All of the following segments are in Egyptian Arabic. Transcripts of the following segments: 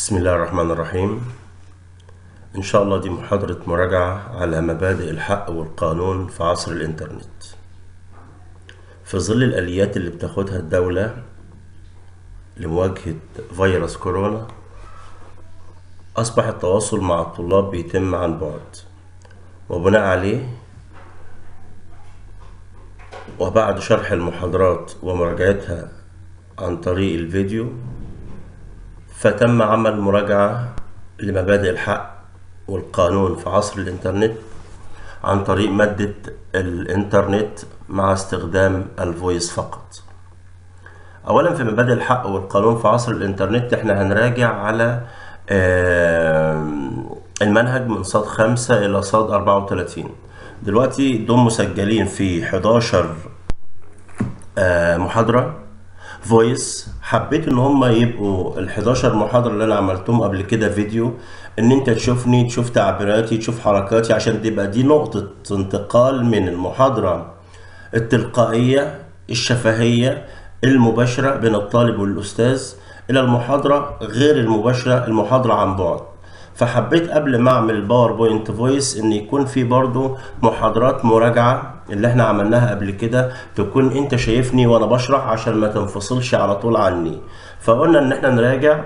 بسم الله الرحمن الرحيم إن شاء الله دي محاضرة مراجعة على مبادئ الحق والقانون في عصر الإنترنت في ظل الآليات اللي بتاخدها الدولة لمواجهة فيروس كورونا أصبح التواصل مع الطلاب بيتم عن بعد وبناء عليه وبعد شرح المحاضرات ومراجعتها عن طريق الفيديو فتم عمل مراجعة لمبادئ الحق والقانون في عصر الإنترنت عن طريق مادة الإنترنت مع استخدام الفويس فقط أولا في مبادئ الحق والقانون في عصر الإنترنت احنا هنراجع على المنهج من صاد خمسة إلى صاد أربعة وتلاتين دلوقتي دول مسجلين في 11 محاضرة فويس حبيت ان هم يبقوا ال 11 محاضره اللي انا عملتهم قبل كده فيديو ان انت تشوفني تشوف تعبيراتي تشوف حركاتي عشان تبقى دي نقطه انتقال من المحاضره التلقائيه الشفهيه المباشره بين الطالب والاستاذ الى المحاضره غير المباشره المحاضره عن بعد فحبيت قبل ما اعمل الباوربوينت فويس ان يكون في برضو محاضرات مراجعه اللي احنا عملناها قبل كده تكون انت شايفني وانا بشرح عشان ما تنفصلش على طول عني فقلنا ان احنا نراجع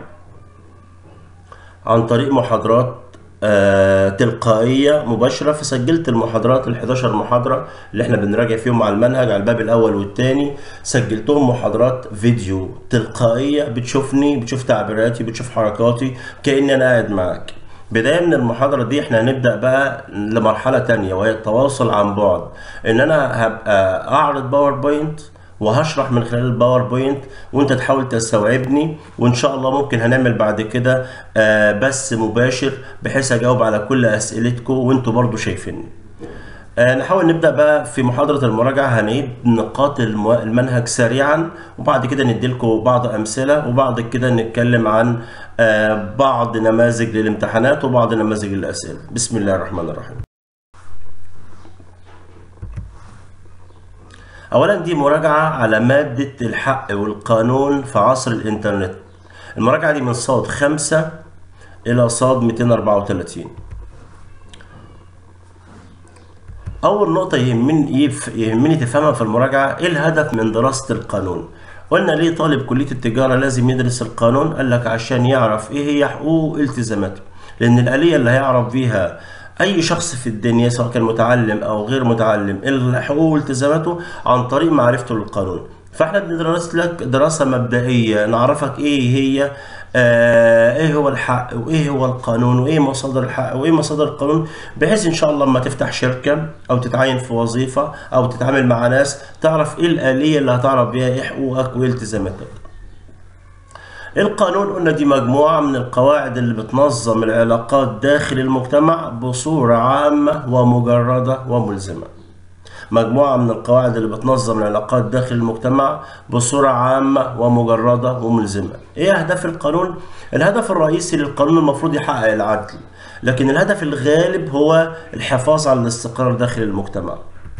عن طريق محاضرات آه تلقائية مباشرة فسجلت المحاضرات ال 11 محاضرة اللي احنا بنراجع فيهم على المنهج على الباب الأول والثاني سجلتهم محاضرات فيديو تلقائية بتشوفني بتشوف تعبيراتي بتشوف حركاتي كأني أنا قاعد معاك بداية من المحاضرة دي احنا هنبدأ بقى لمرحلة تانية وهي التواصل عن بعد ان انا هبقى اعرض باوربوينت وهشرح من خلال الباوربوينت وانت تحاول تستوعبني وان شاء الله ممكن هنعمل بعد كده بث مباشر بحيث اجاوب على كل اسئلتكم وانتوا برضو شايفيني نحاول نبدا بقى في محاضره المراجعه هنعيد نقاط المنهج سريعا وبعد كده نديلكم بعض امثله وبعد كده نتكلم عن بعض نماذج للامتحانات وبعض نماذج للاسئله بسم الله الرحمن الرحيم اولا دي مراجعه على ماده الحق والقانون في عصر الانترنت المراجعه دي من صاد 5 الى صاد 234 اول نقطه يهمني يهمني تفهمها في المراجعه ايه الهدف من دراسه القانون قلنا ليه طالب كليه التجاره لازم يدرس القانون قال لك عشان يعرف ايه هي حقوقه والتزاماته لان الاليه اللي هيعرف بيها اي شخص في الدنيا سواء كان متعلم او غير متعلم الحقوق والتزاماته عن طريق معرفته للقانون فاحنا بندرس لك دراسه مبدئيه نعرفك ايه هي آه ايه هو الحق وايه هو القانون وايه مصادر الحق وايه مصادر القانون بحيث ان شاء الله لما تفتح شركه او تتعين في وظيفه او تتعامل مع ناس تعرف ايه الاليه اللي هتعرف بيها ايه حقوقك وايه التزاماتك القانون قلنا دي مجموعة من القواعد اللي بتنظم العلاقات داخل المجتمع بصورة عامة ومجردة وملزمة مجموعة من القواعد اللي بتنظم العلاقات داخل المجتمع بصورة عامة ومجردة وملزمة ايه اهداف القانون؟ الهدف الرئيسي للقانون المفروض يحقق العدل لكن الهدف الغالب هو الحفاظ على الاستقرار داخل المجتمع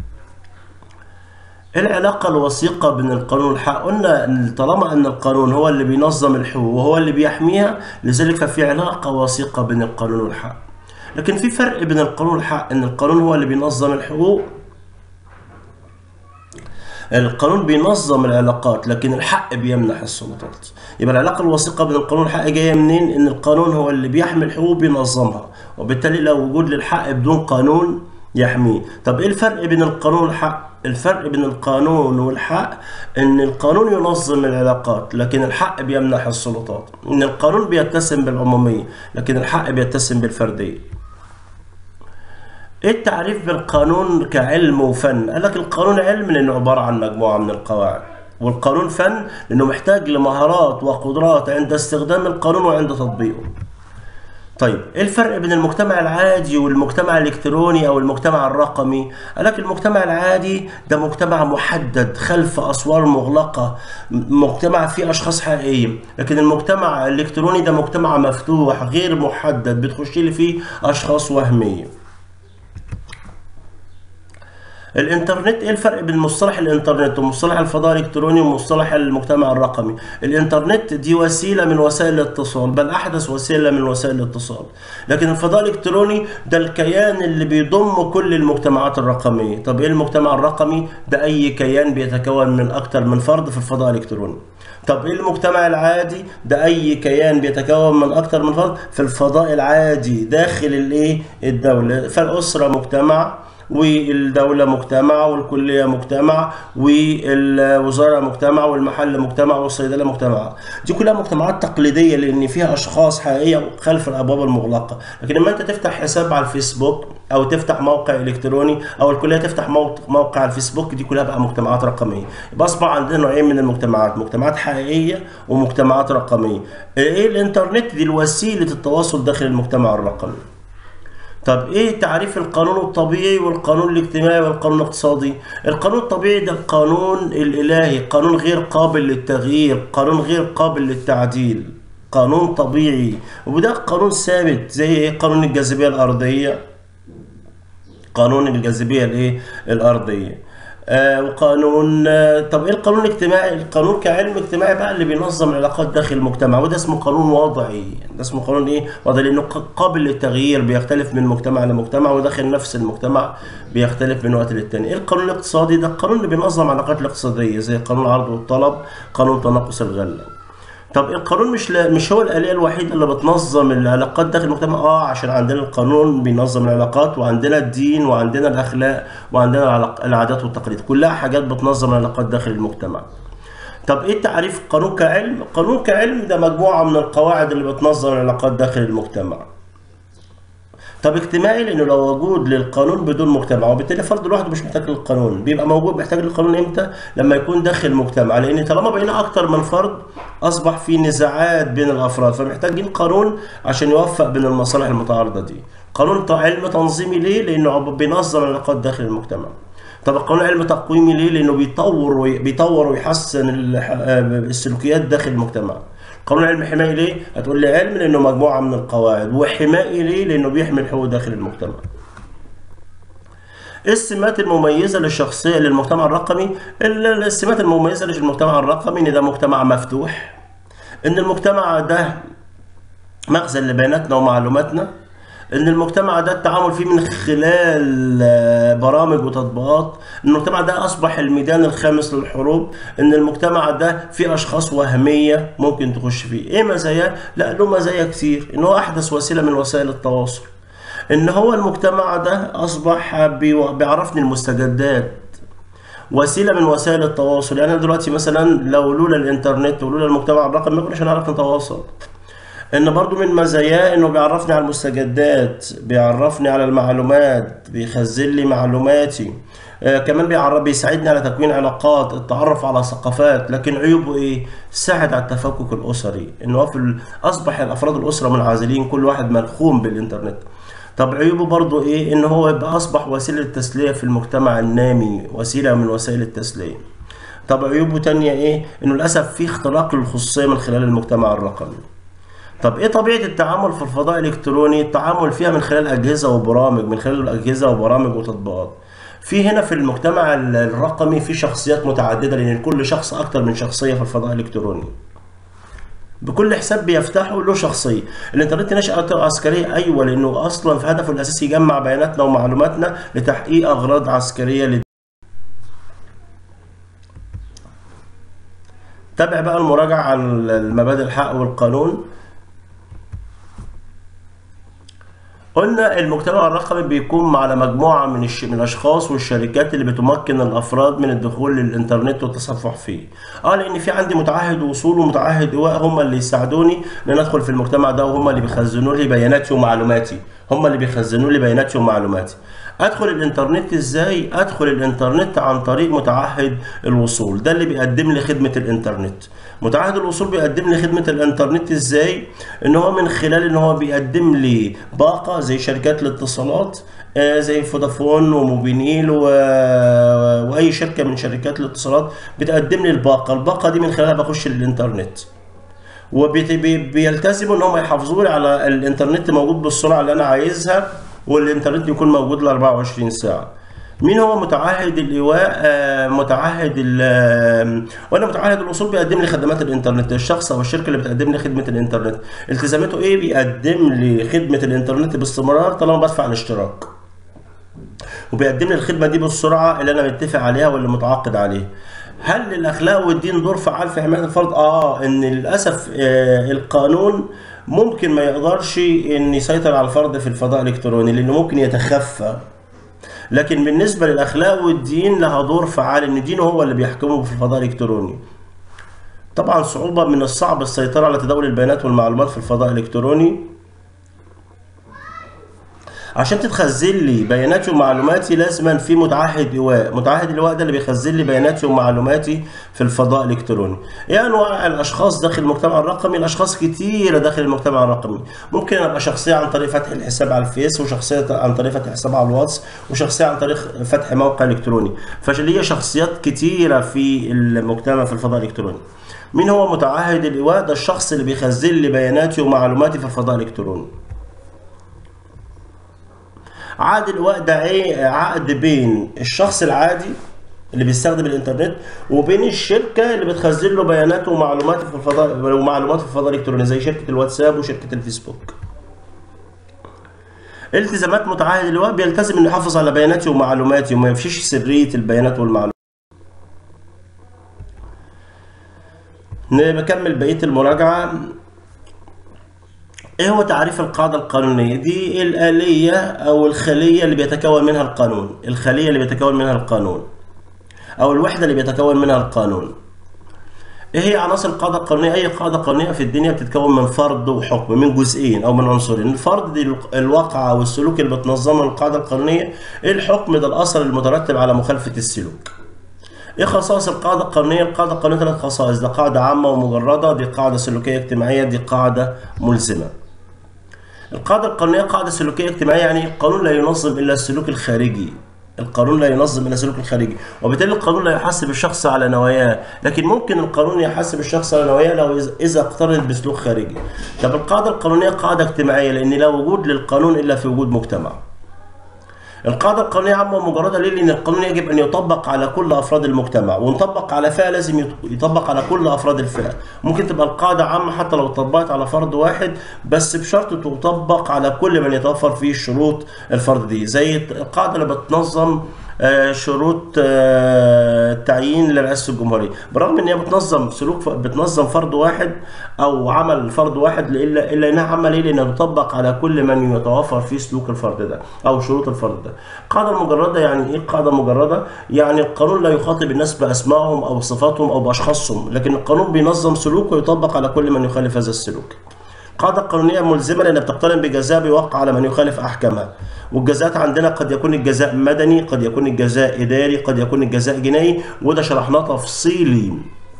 العلاقة الوثيقة بين القانون والحق قلنا ان طالما ان القانون هو اللي بينظم الحقوق وهو اللي بيحميها لذلك ففي علاقة وثيقة بين القانون والحق لكن في فرق بين القانون والحق ان القانون هو اللي بينظم الحقوق القانون بينظم العلاقات لكن الحق بيمنح السلطات يبقى العلاقه الوثيقه بين القانون والحق جايه منين ان القانون هو اللي بيحمي الحقوق بينظمها وبالتالي لو وجود للحق بدون قانون يحميه طب ايه الفرق بين القانون والحق الفرق بين القانون والحق ان القانون ينظم العلاقات لكن الحق بيمنح السلطات ان القانون بيتسم بالعموميه لكن الحق بيتسم بالفرديه ايه التعريف بالقانون كعلم وفن قال لك القانون علم لانه عباره عن مجموعه من القواعد والقانون فن لانه محتاج لمهارات وقدرات عند استخدام القانون وعند تطبيقه طيب ايه الفرق بين المجتمع العادي والمجتمع الالكتروني او المجتمع الرقمي قال لك المجتمع العادي ده مجتمع محدد خلف اسوار مغلقه مجتمع فيه اشخاص حقيقيه لكن المجتمع الالكتروني ده مجتمع مفتوح غير محدد بتخش لي فيه اشخاص وهميه الانترنت ايه الفرق بين مصطلح الانترنت ومصطلح الفضاء الالكتروني ومصطلح المجتمع الرقمي الانترنت دي وسيله من وسائل الاتصال بل احدث وسيله من وسائل الاتصال لكن الفضاء الالكتروني ده الكيان اللي بيضم كل المجتمعات الرقميه طب ايه المجتمع الرقمي ده اي كيان بيتكون من اكتر من فرد في الفضاء الالكتروني طب ايه المجتمع العادي ده اي كيان بيتكون من اكتر من فرد في الفضاء العادي داخل الايه الدوله فالاسره مجتمع والدولة مجتمع والكلية مجتمع والوزارة مجتمع والمحل مجتمع والصيدلة مجتمع دي كلها مجتمعات تقليدية لأن فيها أشخاص حقيقية خلف الأبواب المغلقة لكن لما أنت تفتح حساب على الفيسبوك أو تفتح موقع إلكتروني أو الكلية تفتح موقع على الفيسبوك دي كلها بقى مجتمعات رقمية يبقى أصبح عندنا نوعين من المجتمعات مجتمعات حقيقية ومجتمعات رقمية إيه الإنترنت دي الوسيلة التواصل داخل المجتمع الرقمي طب ايه تعريف القانون الطبيعي والقانون الاجتماعي والقانون الاقتصادي القانون الطبيعي ده القانون الالهي قانون غير قابل للتغيير قانون غير قابل للتعديل قانون طبيعي وده قانون ثابت زي ايه قانون الجاذبيه الارضيه قانون الجاذبيه الايه الارضيه آه وقانون آه طب ايه القانون الاجتماعي القانون كعلم اجتماعي بقى اللي بينظم العلاقات داخل المجتمع وده اسمه قانون وضعي ده اسمه قانون ايه وضعي لانه قابل للتغيير بيختلف من مجتمع لمجتمع وداخل نفس المجتمع بيختلف من وقت للتاني ايه القانون الاقتصادي ده القانون اللي بينظم العلاقات الاقتصاديه زي قانون العرض والطلب قانون تناقص الغله طب القانون مش لا مش هو الآلية الوحيدة اللي بتنظم العلاقات داخل المجتمع اه عشان عندنا القانون بينظم العلاقات وعندنا الدين وعندنا الأخلاق وعندنا العادات والتقاليد كلها حاجات بتنظم العلاقات داخل المجتمع طب ايه تعريف القانون كعلم القانون كعلم ده مجموعة من القواعد اللي بتنظم العلاقات داخل المجتمع طب اجتماعي لانه لو وجود للقانون بدون مجتمع وبالتالي فرد لوحده مش محتاج للقانون بيبقى موجود محتاج للقانون امتى لما يكون داخل مجتمع لان طالما بقينا اكتر من فرد اصبح في نزاعات بين الافراد فمحتاجين قانون عشان يوفق بين المصالح المتعارضه دي قانون علم تنظيمي ليه لانه بينظم العلاقات داخل المجتمع طب القانون علم تقويمي ليه لانه بيطور وبيطور ويحسن السلوكيات داخل المجتمع قانون علم حمائي ليه؟ هتقول لي علم لانه مجموعه من القواعد وحمائي ليه؟ لانه بيحمي الحقوق داخل المجتمع. السمات المميزة للشخصية للمجتمع الرقمي السمات المميزة للمجتمع الرقمي إن ده مجتمع مفتوح إن المجتمع ده مخزن لبياناتنا ومعلوماتنا ان المجتمع ده التعامل فيه من خلال برامج وتطبيقات المجتمع ده اصبح الميدان الخامس للحروب ان المجتمع ده فيه اشخاص وهميه ممكن تخش فيه ايه مزاياه لا له مزايا كتير ان هو احدث وسيله من وسائل التواصل ان هو المجتمع ده اصبح بيعرفني المستجدات وسيله من وسائل التواصل يعني دلوقتي مثلا لو لولا الانترنت ولولا المجتمع الرقمي ما كناش هنعرف نتواصل ان برضو من مزاياه انه بيعرفني على المستجدات بيعرفني على المعلومات بيخزن لي معلوماتي آه كمان بيعرف بيساعدني على تكوين علاقات التعرف على ثقافات لكن عيوبه ايه ساعد على التفكك الاسري انه في اصبح الافراد الاسره منعزلين كل واحد ملخوم بالانترنت طب عيوبه برضو ايه ان هو يبقى اصبح وسيله تسليه في المجتمع النامي وسيله من وسائل التسليه طب عيوبه تانية ايه انه للاسف في اختراق للخصوصيه من خلال المجتمع الرقمي طب ايه طبيعه التعامل في الفضاء الالكتروني التعامل فيها من خلال اجهزه وبرامج من خلال اجهزه وبرامج وتطبيقات في هنا في المجتمع الرقمي في شخصيات متعدده لان كل شخص اكتر من شخصيه في الفضاء الالكتروني بكل حساب بيفتحوا له شخصيه الانترنت نشأته عسكريه ايوه لانه اصلا في هدفه الاساسي يجمع بياناتنا ومعلوماتنا لتحقيق اغراض عسكريه لد... تابع بقى المراجعه عن المبادئ الحق والقانون قلنا المجتمع الرقمي بيكون على مجموعة من الش... من الأشخاص والشركات اللي بتمكن الأفراد من الدخول للإنترنت والتصفح فيه. اه لأن في عندي متعهد وصول ومتعهد إيواء هم اللي يساعدوني إن أنا أدخل في المجتمع ده وهم اللي بيخزنوا لي بياناتي ومعلوماتي. هم اللي بيخزنوا لي بياناتي ومعلوماتي. ادخل الانترنت ازاي ادخل الانترنت عن طريق متعهد الوصول ده اللي بيقدم لي خدمه الانترنت متعهد الوصول بيقدم لي خدمه الانترنت ازاي ان هو من خلال ان هو بيقدم لي باقه زي شركات الاتصالات آه زي فودافون وموبينيل و... واي شركه من شركات الاتصالات بتقدم لي الباقه الباقه دي من خلالها بخش الانترنت وبيلتزموا ان هم يحافظوا لي على الانترنت موجود بالسرعه اللي انا عايزها والانترنت يكون موجود ل 24 ساعه مين هو متعهد الايواء آه، متعهد ال آه، وانا متعهد الاصول بيقدم لي خدمات الانترنت الشخص او الشركه اللي بتقدم لي خدمه الانترنت التزاماته ايه بيقدم لي خدمه الانترنت باستمرار طالما بدفع الاشتراك وبيقدم لي الخدمه دي بالسرعه اللي انا متفق عليها واللي متعاقد عليها هل الاخلاق والدين دور فعال في حمايه الفرد اه ان للاسف آه القانون ممكن ما يقدرش ان يسيطر على الفرد في الفضاء الالكتروني لانه ممكن يتخفى لكن بالنسبه للاخلاق والدين لها دور فعال ان دينه هو اللي بيحكمه في الفضاء الالكتروني طبعا صعوبه من الصعب السيطره على تداول البيانات والمعلومات في الفضاء الالكتروني عشان تتخزن لي بياناتي ومعلوماتي لازما في متعهد ايواء متعهد الايواء ده اللي بيخزن لي بياناتي ومعلوماتي في الفضاء الالكتروني ايه انواع الاشخاص داخل المجتمع الرقمي الاشخاص كتيره داخل المجتمع الرقمي ممكن ابقى شخصيه عن طريق فتح الحساب على الفيس وشخصيه عن طريق فتح حساب على الواتس وشخصيه عن طريق فتح موقع الكتروني فليه شخصيات كتيره في المجتمع في الفضاء الالكتروني مين هو متعهد الايواء ده الشخص اللي بيخزن لي بياناتي ومعلوماتي في الفضاء الالكتروني عقد الإيواء ده ايه عقد بين الشخص العادي اللي بيستخدم الانترنت وبين الشركه اللي بتخزن له بياناته ومعلوماته في الفضاء ومعلوماته في الفضاء الالكتروني زي شركه الواتساب وشركه الفيسبوك التزامات متعهد اللواء بيلتزم انه يحافظ على بياناتي ومعلوماتي وما يفشيش سريه البيانات والمعلومات نكمل بقيه المراجعه ايه هو تعريف القاعدة القانونية؟ دي الآلية أو الخلية اللي بيتكون منها القانون، الخلية اللي بيتكون منها القانون. أو الوحدة اللي بيتكون منها القانون. ايه هي عناصر القاعدة القانونية؟ أي قاعدة قانونية في الدنيا بتتكون من فرد وحكم من جزئين أو من عنصرين، الفرد دي الواقعة والسلوك اللي بتنظمه القاعدة القانونية، الحكم ده الأثر المترتب على مخالفة السلوك. ايه خصائص القاعدة القانونية؟ القاعدة القانونية ثلاث خصائص، ده قاعدة عامة ومجردة، دي قاعدة سلوكية اجتماعية، دي قاعدة ملزمة. القاعدة القانونية قاعدة سلوكية اجتماعية يعني القانون لا ينظم إلا السلوك الخارجي القانون لا ينظم إلا السلوك الخارجي وبالتالي القانون لا يحاسب الشخص على نواياه لكن ممكن القانون يحاسب الشخص على نواياه لو إذا اقترنت بسلوك خارجي طب القاعدة القانونية قاعدة اجتماعية لأن لا وجود للقانون إلا في وجود مجتمع القاعدة القانونية عامة ومجردة ليه؟ لأن القانون يجب أن يطبق على كل أفراد المجتمع، ونطبق على فئة لازم يطبق على كل أفراد الفئة، ممكن تبقى القاعدة عامة حتى لو طبقت على فرد واحد بس بشرط تطبق على كل من يتوفر فيه شروط الفرد دي، زي القاعدة اللي بتنظم شروط تعيين لرئاسه الجمهوريه برغم ان هي بتنظم سلوك بتنظم فرد واحد او عمل فرد واحد الا الا انها عامه ليه لانها تطبق على كل من يتوافر فيه سلوك الفرد ده او شروط الفرد ده قاعده مجرده يعني ايه قاعده مجرده يعني القانون لا يخاطب الناس باسمائهم او صفاتهم او باشخاصهم لكن القانون بينظم سلوك ويطبق على كل من يخالف هذا السلوك قاعدة قانونية ملزمة لأنها بتقترن بجزاء بيوقع على من يخالف أحكامها والجزاءات عندنا قد يكون الجزاء مدني قد يكون الجزاء إداري قد يكون الجزاء جنائي وده شرحناه تفصيلي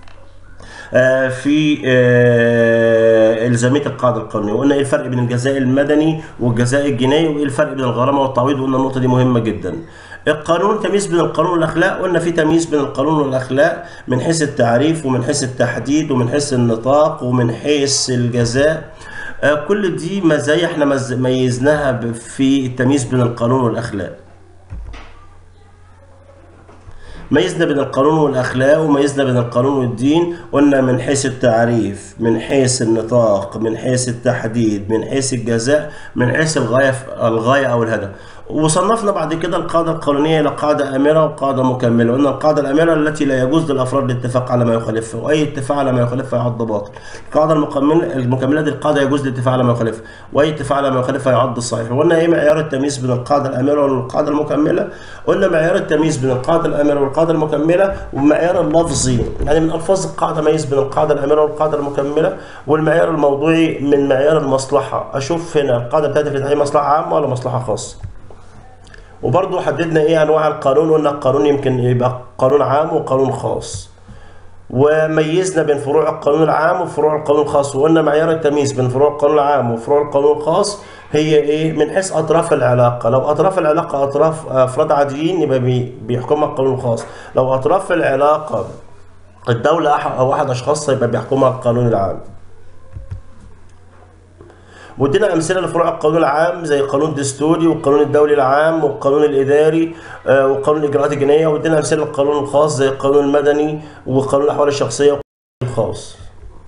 في الزاميه القاعده القانونيه وقلنا ايه الفرق بين الجزاء المدني والجزاء الجنائي وايه الفرق بين الغرامه والتعويض وقلنا النقطه دي مهمه جدا القانون تمييز بين القانون والاخلاق قلنا في تمييز بين القانون والاخلاق من حيث التعريف ومن حيث التحديد ومن حيث النطاق ومن حيث الجزاء كل دي مزايا احنا ميزناها في التمييز بين القانون والاخلاق ميزنا بين القانون والاخلاق وميزنا بين القانون والدين قلنا من حيث التعريف من حيث النطاق من حيث التحديد من حيث الجزاء من حيث الغايه الغايه او الهدف وصنفنا بعد كده القاعده القانونيه الى قاعده امره وقاعده مكمله قلنا القاعده الامره التي لا يجوز للافراد الاتفاق على ما يخالفها واي اتفاق على ما يخالفها يعد باطل القاعده المكمله المكمله دي القاعده يجوز الاتفاق على ما يخالفها واي اتفاق على ما يخالفها يعد صحيح وقلنا ايه معيار التمييز بين القاعده الامره والقاعده المكمله قلنا معيار التمييز بين القاعده الامره والقاعده المكمله والمعيار اللفظي يعني من الفاظ القاعده ميز بين القاعده الامره والقاعده المكمله والمعيار الموضوعي من معيار المصلحه اشوف هنا القاعده بتاعتي في تعيين مصلحه عامه ولا مصلحه خاصه وبرضه حددنا ايه انواع القانون قلنا القانون يمكن يبقى قانون عام وقانون خاص وميزنا بين فروع القانون العام وفروع القانون الخاص وقلنا معيار التمييز بين فروع القانون العام وفروع القانون الخاص هي ايه من حيث اطراف العلاقه لو اطراف العلاقه اطراف افراد عاديين يبقى بيحكمها القانون الخاص لو اطراف العلاقه الدوله او احد اشخاصها يبقى بيحكمها القانون العام وادينا امثله لفروع القانون العام زي القانون الدستوري والقانون الدولي العام والقانون الاداري آه، وقانون الاجراءات الجنائيه وادينا امثله للقانون الخاص زي القانون المدني وقانون الاحوال الشخصيه والقانون الخاص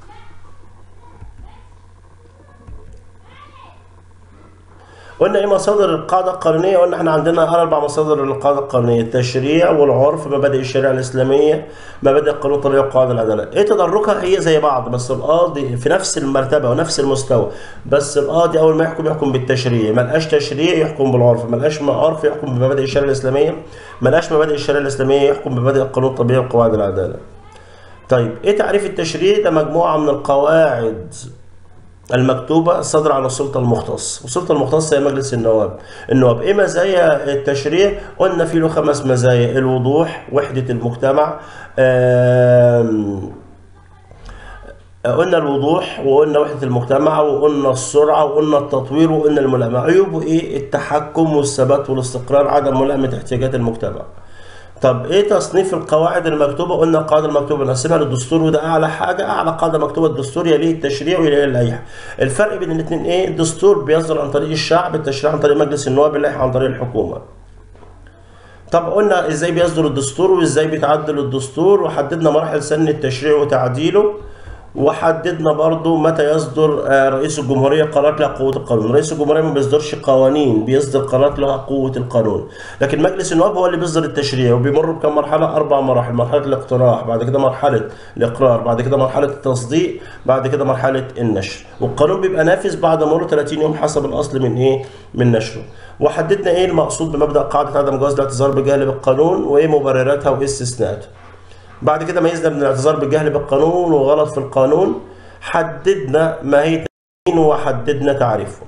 قلنا ايه مصادر القاعده القانونيه قلنا احنا عندنا اربع مصادر للقاعده القانونيه التشريع والعرف مبادئ الشريعه الاسلاميه مبادئ القانون الطبيعي وقواعد العداله ايه تدرجها هي زي بعض بس القاضي في نفس المرتبه ونفس المستوى بس القاضي اول ما يحكم يحكم بالتشريع ما لقاش تشريع يحكم بالعرف ما لقاش عرف يحكم بمبادئ الشريعه الاسلاميه ما لقاش مبادئ الشريعه الاسلاميه يحكم بمبادئ القانون الطبيعي وقواعد العداله طيب ايه تعريف التشريع ده مجموعه من القواعد المكتوبة صادرة عن السلطة المختص والسلطة المختصة هي مجلس النواب النواب ايه مزايا التشريع قلنا فيه له خمس مزايا الوضوح وحدة المجتمع آم، قلنا الوضوح وقلنا وحدة المجتمع وقلنا السرعة وقلنا التطوير وقلنا الملائمة عيوبه ايه التحكم والثبات والاستقرار عدم ملائمة احتياجات المجتمع طب ايه تصنيف القواعد المكتوبه قلنا القاعده المكتوبه نقسمها للدستور وده اعلى حاجه اعلى قاعده مكتوبه الدستور يليه التشريع ويليه اللائحه الفرق بين الاثنين ايه الدستور بيصدر عن طريق الشعب التشريع عن طريق مجلس النواب اللائحه عن طريق الحكومه طب قلنا ازاي بيصدر الدستور وازاي بيتعدل الدستور وحددنا مراحل سن التشريع وتعديله وحددنا برضو متى يصدر آه، رئيس الجمهورية قرارات لها قوة القانون رئيس الجمهورية ما بيصدرش قوانين بيصدر قرارات لها قوة القانون لكن مجلس النواب هو اللي بيصدر التشريع وبيمر بكم مرحلة أربع مراحل مرحلة الاقتراح بعد كده مرحلة الإقرار بعد كده مرحلة التصديق بعد كده مرحلة النشر والقانون بيبقى نافذ بعد مرور 30 يوم حسب الأصل من إيه من نشره وحددنا إيه المقصود بمبدأ قاعدة عدم جواز الاعتذار بجهل بالقانون وإيه مبرراتها وإيه استثناءاتها بعد كده ميزنا من الاعتذار بالجهل بالقانون وغلط في القانون حددنا ماهية الدين وحددنا تعريفه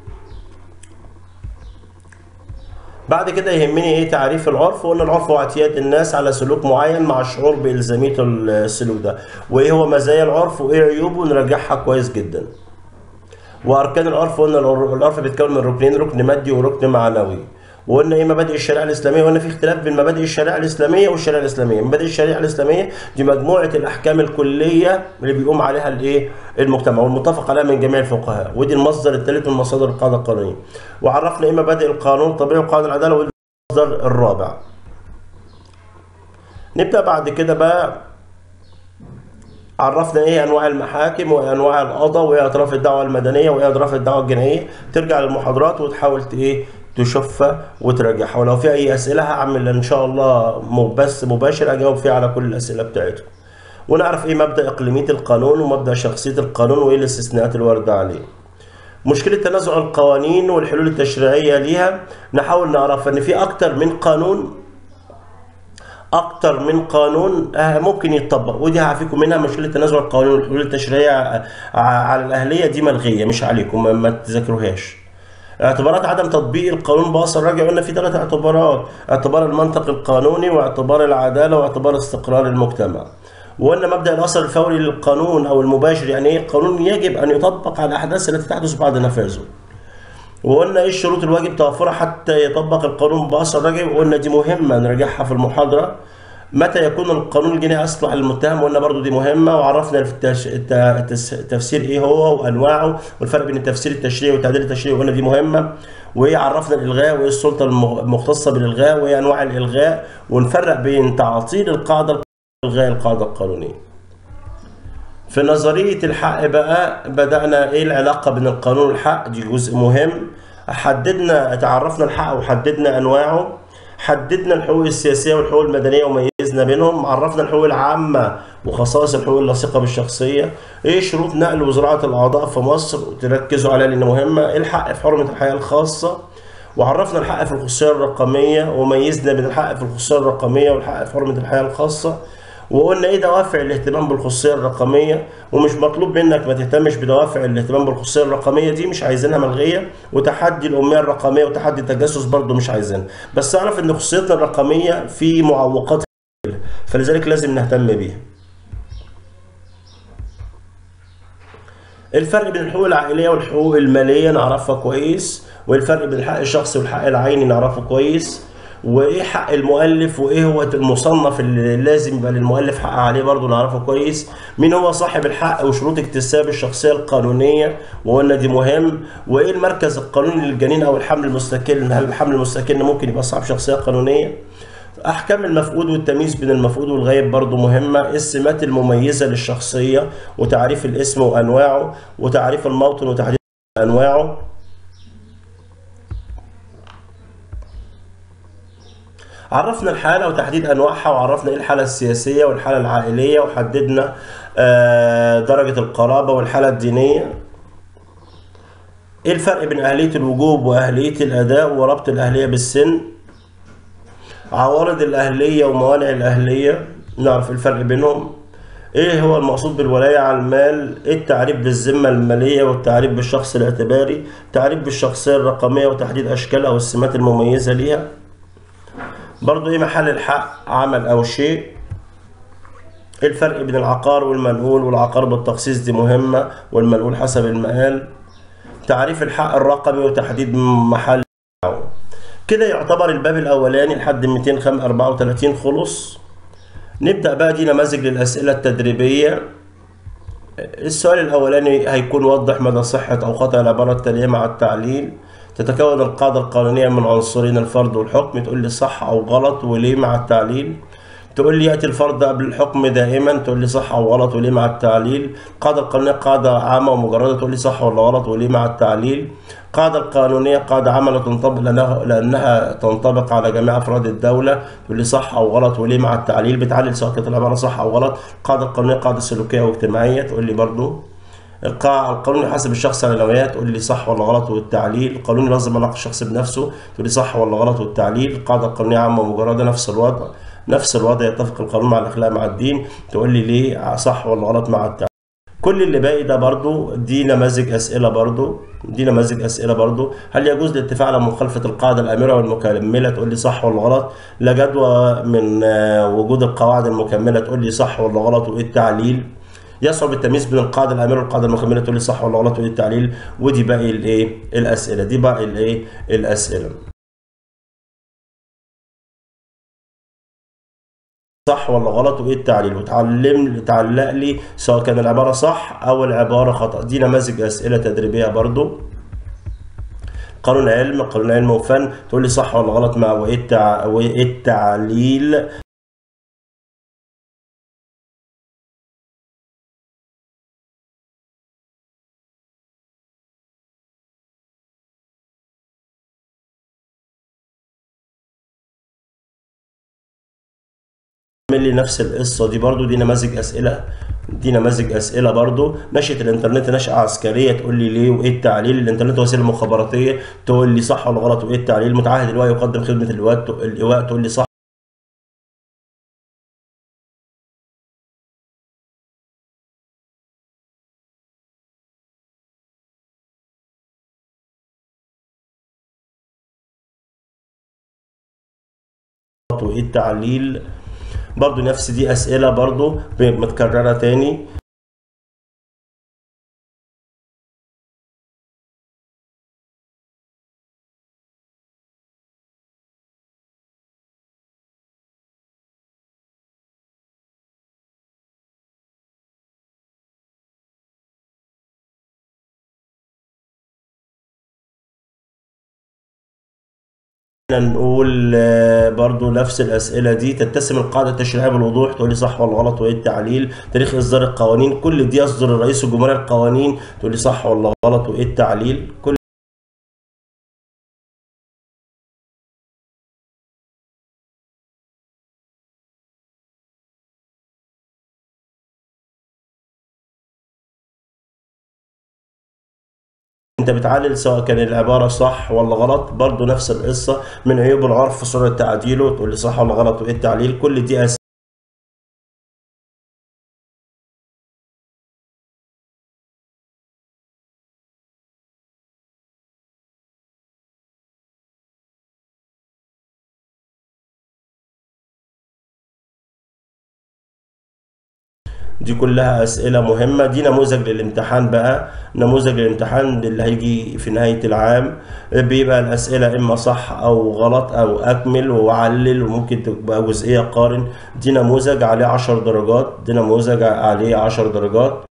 بعد كده يهمني ايه تعريف العرف وقلنا العرف هو اعتياد الناس على سلوك معين مع الشعور بالزامية السلوك ده وايه هو مزايا العرف وايه عيوبه نرجعها كويس جدا واركان العرف قلنا العر- العرف بيتكون من ركنين ركن مادي وركن معنوي وقلنا ايه مبادئ الشريعه الاسلاميه وقلنا في اختلاف بين مبادئ الشريعه الاسلاميه والشريعه الاسلاميه مبادئ الشريعه الاسلاميه دي مجموعه الاحكام الكليه اللي بيقوم عليها الايه المجتمع والمتفق عليها من جميع الفقهاء ودي المصدر الثالث من مصادر القاعده القانونيه وعرفنا ايه مبادئ القانون الطبيعي وقواعد العداله والمصدر الرابع نبدا بعد كده بقى عرفنا ايه انواع المحاكم وايه انواع القضاء وايه اطراف الدعوه المدنيه وايه اطراف الدعوه الجنائيه ترجع للمحاضرات وتحاول ت- ايه تشوفها وتراجعها ولو في اي اسئله هعمل ان شاء الله م- بث مباشر اجاوب فيه على كل الاسئله بتاعتكم ونعرف ايه مبدا اقليميه القانون ومبدا شخصيه القانون وايه الاستثناءات الوارده عليه مشكله تنازع القوانين والحلول التشريعيه ليها نحاول نعرف ان في اكتر من قانون اكتر من قانون آه، ممكن يتطبق ودي هعفيكم منها مشكله تنازع القوانين والحلول التشريعيه ع- على الاهليه دي ملغيه مش عليكم ما, ما تذاكروهاش اعتبارات عدم تطبيق القانون باصل راجع قلنا في ثلاث اعتبارات اعتبار المنطق القانوني واعتبار العداله واعتبار استقرار المجتمع وقلنا مبدا الاثر الفوري للقانون او المباشر يعني ايه القانون يجب ان يطبق على الاحداث التي تحدث بعد نفاذه وقلنا ايه الشروط الواجب توفرها حتى يطبق القانون باثر رجعي وقلنا دي مهمه نراجعها في المحاضره متى يكون القانون الجنائي اصلح للمتهم قلنا برضو دي مهمه وعرفنا في التش... الت- التس- التفسير ايه هو وانواعه والفرق بين التفسير التشريعي والتعديل التشريعي قلنا دي مهمه وايه عرفنا الالغاء وايه السلطه المخ- المختصه بالالغاء وايه انواع الالغاء ونفرق بين تعطيل القاعده والغاء القاعده القانونيه في نظرية الحق بقى بدأنا ايه العلاقة بين القانون والحق دي جزء مهم حددنا تعرفنا الحق وحددنا انواعه حددنا الحقوق السياسية والحقوق المدنية وميزنا بينهم عرفنا الحقوق العامة وخصائص الحقوق اللصيقة بالشخصية ايه شروط نقل وزراعة الأعضاء في مصر تركزوا عليها لأن مهمة ايه الحق في حرمة الحياة الخاصة وعرفنا الحق في الخصوصية الرقمية وميزنا بين الحق في الخصوصية الرقمية والحق في حرمة الحياة الخاصة وقلنا ايه دوافع الاهتمام بالخصوصيه الرقميه ومش مطلوب منك ما تهتمش بدوافع الاهتمام بالخصوصيه الرقميه دي مش عايزينها ملغيه وتحدي الاميه الرقميه وتحدي التجسس برضو مش عايزينها بس اعرف ان خصوصيتنا الرقميه في معوقات فلذلك لازم نهتم بيها الفرق بين الحقوق العائليه والحقوق الماليه نعرفها كويس والفرق بين الحق الشخصي والحق العيني نعرفه كويس وايه حق المؤلف وايه هو المصنف اللي لازم يبقى للمؤلف حق عليه برضه نعرفه كويس مين هو صاحب الحق وشروط اكتساب الشخصيه القانونيه وقلنا دي مهم وايه المركز القانوني للجنين او الحمل المستكن هل الحمل المستكن ممكن يبقى صاحب شخصيه قانونيه احكام المفقود والتمييز بين المفقود والغايب برضو مهمه السمات المميزه للشخصيه وتعريف الاسم وانواعه وتعريف الموطن وتحديد انواعه عرفنا الحالة وتحديد أنواعها وعرفنا إيه الحالة السياسية والحالة العائلية وحددنا آه، درجة القرابة والحالة الدينية إيه الفرق بين أهلية الوجوب وأهلية الأداء وربط الأهلية بالسن عوارض الأهلية وموانع الأهلية نعرف الفرق بينهم ايه هو المقصود بالولاية على المال ايه التعريف بالذمة المالية والتعريف بالشخص الاعتباري تعريف بالشخصية الرقمية وتحديد أشكالها والسمات المميزة ليها برضو ايه محل الحق عمل أو شيء ايه الفرق بين العقار والمنقول والعقار بالتخصيص دي مهمة والمنقول حسب المقال تعريف الحق الرقمي وتحديد محل كده يعتبر الباب الأولاني لحد 234 خلص نبدأ بقى دي نماذج للأسئلة التدريبية السؤال الأولاني هيكون وضح مدى صحة أو خطأ العبارة التالية مع التعليل تتكون القاعدة القانونية من عنصرين الفرض والحكم تقول لي صح أو غلط وليه مع التعليل تقول لي يأتي الفرض قبل الحكم دائما تقول لي صح أو غلط وليه مع التعليل القاعدة القانونية قاعدة عامة ومجردة تقول لي صح ولا غلط وليه مع التعليل القاعدة القانونية قاعدة عامة تنطبق لأنها, لأنها تنطبق على جميع أفراد الدولة تقول لي صح أو غلط وليه مع التعليل بتعلل سواء كانت العبارة صح أو غلط القاعدة القانونية قاعدة سلوكية واجتماعية تقول لي برضو القاع القانون يحاسب الشخص على نواياه تقول لي صح ولا غلط والتعليل القانون ينظم علاقه الشخص بنفسه تقول لي صح ولا غلط والتعليل القاعده القانونيه عامه ومجرده نفس الوضع نفس الوضع يتفق القانون مع الاخلاق مع الدين تقول لي ليه صح ولا غلط مع التعليل كل اللي باقي ده برضو دي نماذج اسئله برضو دي نماذج اسئله برضو هل يجوز الاتفاق على مخالفه القاعده الامره والمكمله تقول لي صح ولا غلط لا جدوى من وجود القواعد المكمله تقول لي صح ولا غلط وايه التعليل يصعب التمييز بين القاعده الامره والقاعده المكمله تقول لي صح ولا غلط وايه التعليل ودي باقي الايه الاسئله دي باقي الايه الاسئله صح ولا غلط وايه التعليل وتعلم تعلق لي سواء كان العباره صح او العباره خطا دي نماذج اسئله تدريبيه برضو قانون علم قانون علم وفن تقول لي صح ولا غلط مع وايه التع... وايه التعليل لي نفس القصه دي برضو دي نماذج اسئله دي نماذج اسئله برضو نشاه الانترنت نشاه عسكريه تقول لي ليه وايه التعليل الانترنت وسيله مخابراتيه تقول لي صح ولا غلط وايه التعليل متعهد اللواء يقدم خدمه اللواء اللواء تقول لي صح وايه التعليل برضو نفس دي أسئلة برضو متكررة تاني نقول برضو نفس الأسئلة دي تتسم القاعدة التشريعية بالوضوح تقول لي صح ولا غلط وإيه التعليل تاريخ إصدار القوانين كل دي يصدر الرئيس الجمهورية القوانين تقول لي صح ولا غلط وإيه التعليل كل انت بتعلل سواء كان العباره صح ولا غلط برضو نفس القصه من عيوب العرف في صوره تعديله تقول لي صح ولا غلط وايه التعليل كل دي أس... دي كلها أسئلة مهمة دي نموذج للامتحان بقى نموذج للامتحان اللي هيجي في نهاية العام بيبقى الأسئلة إما صح أو غلط أو أكمل وعلل وممكن تبقى جزئية قارن دي نموذج عليه عشر درجات دي نموذج عليه عشر درجات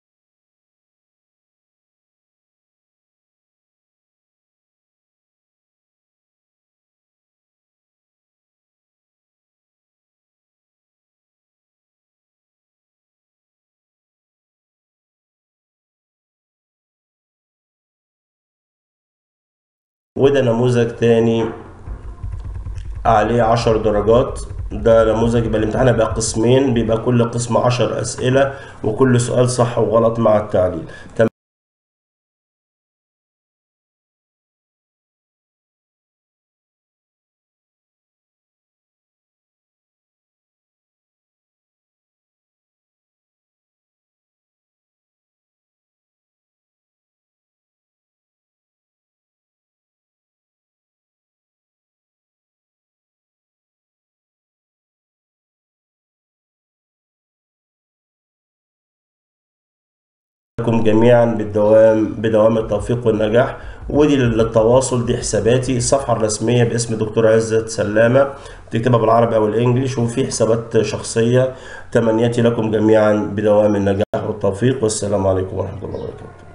وده نموذج تاني عليه عشر درجات ده نموذج يبقى الامتحان هيبقى قسمين بيبقى كل قسم عشر أسئلة وكل سؤال صح وغلط مع التعليل لكم جميعا بالدوام بدوام التوفيق والنجاح ودي للتواصل دي حساباتي الصفحة الرسمية باسم دكتور عزت سلامة تكتبها بالعربي أو الإنجليش وفي حسابات شخصية تمنياتي لكم جميعا بدوام النجاح والتوفيق والسلام عليكم ورحمة الله وبركاته